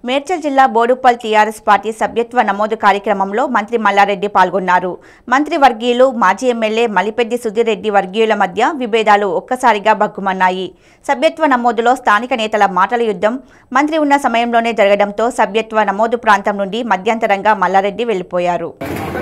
మేడ్చల్ జిల్లా Boduppal TRS party సభ్యత్వ నమోదు కార్యక్రమంలో మంత్రి మల్లారెడ్డి పాల్గొన్నారు మంత్రి వర్గీయులు మాజీ ఎమ్మెల్యే మలిపెద్ది సుధీర్ రెడ్డి వర్గీయుల మధ్య విభేదాలు ఒక్కసారిగా బగ్గుమన్నాయి సభ్యత్వ నమోదులో స్థానిక నేతల మాటల యుద్ధం మంత్రి ఉన్న సమయంలోనే జరగడంతో సభ్యత్వ నమోదు ప్రాంతం నుండి మధ్యంతరంగా మల్లారెడ్డి వెళ్లిపోయారు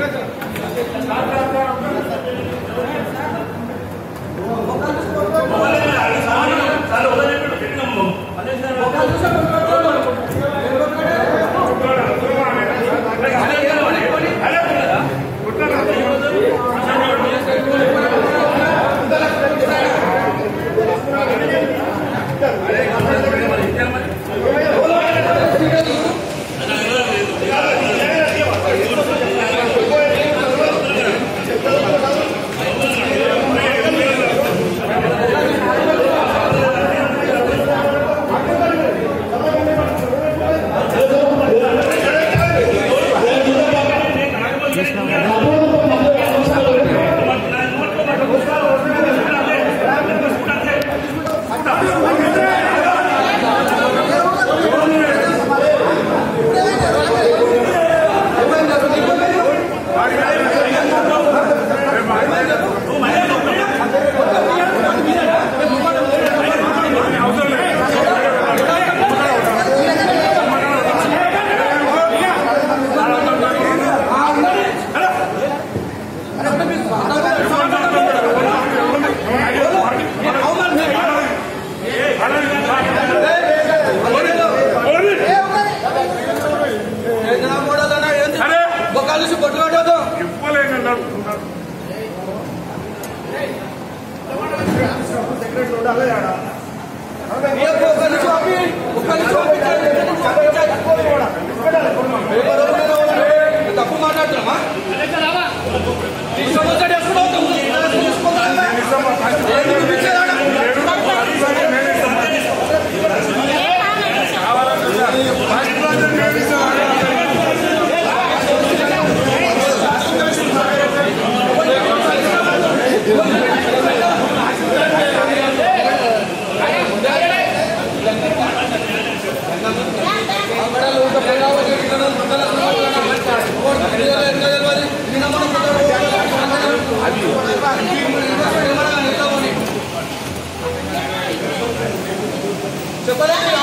కలిసి కొట్టుకోవడం తప్పు మాట్లాడుతున్నామా తీసుకొచ్చాడు ఎప్పుడు చెప్పలేదు